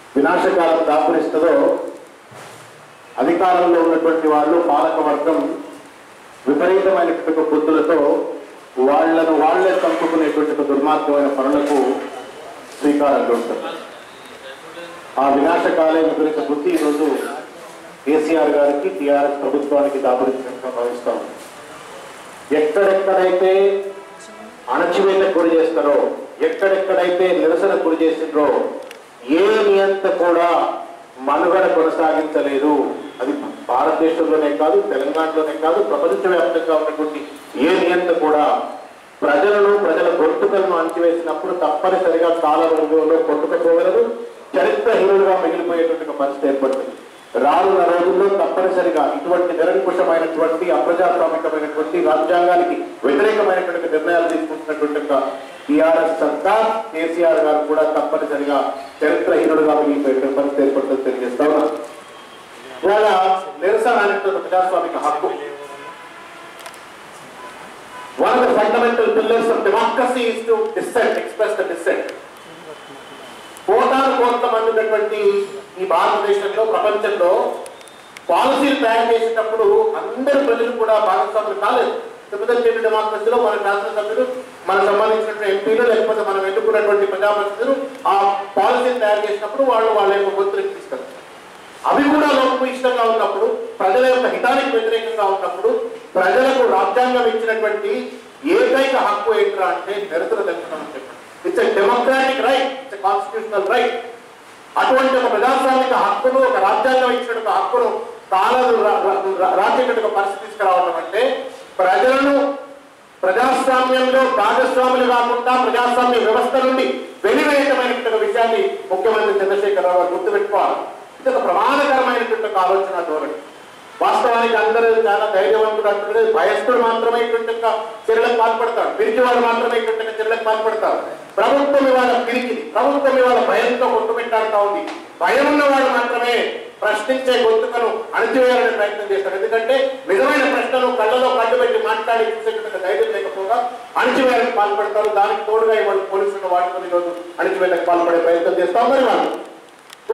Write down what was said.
వినాశకాలం దాపురిస్తుందో అధికారంలో ఉన్నటువంటి వాళ్ళు పాలక వర్గం విపరీతమైనటువంటి బుద్ధులతో వాళ్లను వాళ్లే చంపుకునేటువంటి ఒక దుర్మార్గమైన పనులకు శ్రీకారం చుడతారు ఆ వినాశకాలం గురించి బుద్ధి ఈరోజు కేసీఆర్ గారికి టీఆర్ఎస్ ప్రభుత్వానికి దాపురించినట్టుగా భావిస్తాం ఎక్కడెక్కడైతే అణచివేతకు గురి చేస్తారో ఎక్కడెక్కడైతే నిరసన గురి చేసిండ్రో ఏ నియంత కూడా మనుగడ కొనసాగించలేదు అది భారతదేశంలోనే కాదు తెలంగాణలోనే కాదు ప్రపంచవ్యాప్తంగా ఉన్నటువంటి ఏ నియంత కూడా ప్రజలను ప్రజల గొంతుకలను అణచివేసినప్పుడు తప్పనిసరిగా కాలవర్గంలో కొట్టుకుపోగలరు చరిత్రహీనులుగా మిగిలిపోయేటువంటి ఒక పరిస్థితి ఏర్పడుతుంది రానున్న రోజుల్లో తప్పనిసరిగా ఇటువంటి నిరంకుశమైనటువంటి అప్రజాస్వామికమైనటువంటి రాజ్యాంగానికి వ్యతిరేకమైనటువంటి నిర్ణయాలు తీసుకుంటున్నటువంటి ఒక టీఆర్ఎస్ సర్కార్ కేసీఆర్ గారు కూడా తప్పనిసరిగా చరిత్రహీనుడుగా మిగిలిపోయేటువంటి పరిస్థితి ఏర్పడుతుంది తెలియజేస్తా ఉన్నారు ఇవాళ నిరసన అనేటువంటి ప్రజాస్వామిక హక్కు One of the fundamental pillars of democracy is to dissent, express the dissent. కోటాను కోట్ల మంది ఉన్నటువంటి ఈ భారతదేశంలో ప్రపంచంలో పాలసీలు తయారు చేసేటప్పుడు అందరి ప్రజలు కూడా భాగస్వాములు కాలేదు రిప్రజెంటేటివ్ డెమోక్రసీలో మన శాసనసభ్యులు మనకు సంబంధించినటువంటి ఎంపీలు లేకపోతే మనం ఎన్నుకున్నటువంటి ప్రజాప్రతినిధులు ఆ పాలసీలు తయారు చేసినప్పుడు వాళ్ళు వాళ్ళ యొక్క గొంతులకు తీసుకెళ్తారు అవి కూడా లోపం ఇష్టంగా ఉన్నప్పుడు ప్రజల యొక్క హితానికి వ్యతిరేకంగా ఉన్నప్పుడు ప్రజలకు రాజ్యాంగం ఇచ్చినటువంటి ఏకైక హక్కు ఏంట్రా అంటే నిరసన తెలపడం అని చెప్పారు it's democratic right it's constitutional right అటువంటి ఒక ప్రజాస్వామిక హక్కును ఒక రాజ్యాంగం ఇచ్చిన ఒక హక్కును కాలను రాజ్యాంగ ఒక పరిస్థితి తీసుకురావడం అంటే ప్రజలను ప్రజాస్వామ్యంలో భాగస్వాములు కాకుండా ప్రజాస్వామ్య వ్యవస్థ నుండి వెలివేయటమైనటువంటి ఒక విషయాన్ని ముఖ్యమంత్రి చంద్రశేఖరరావు గారు గుర్తుపెట్టుకోవాలి ఇది ఒక ప్రమాదకరమైనటువంటి ఒక ఆలోచన ధోరణి వాస్తవానికి అందరూ చాలా ధైర్యవంతుడు అంటున్నది భయస్థుడు మాత్రమే ఇటువంటి ఒక చర్యలకు పాల్పడతాడు పిరికివాడు మాత్రమే ఇటువంటి ఒక చర్యలకు పాల్పడతాడు ప్రభుత్వం ఇవాళ పిరికిది ప్రభుత్వం ఇవాళ భయంతో కొట్టుమిట్టాడుతా ఉంది భయం ఉన్నవాడు మాత్రమే ప్రశ్నించే గొంతుకను అణచివేయాలని ప్రయత్నం చేస్తారు ఎందుకంటే నిజమైన ప్రశ్నలు కళ్ళలో కళ్ళు పెట్టి మాట్లాడి చూసేటువంటి ధైర్యం లేకపోగా అణచివేయాలని పాల్పడతారు దానికి తోడుగా ఇవాళ పోలీసులు వాడుకొని ఈరోజు అణచివేయడానికి పాల్పడే ప్రయత్నం చేస్తాం మరి వాళ్ళు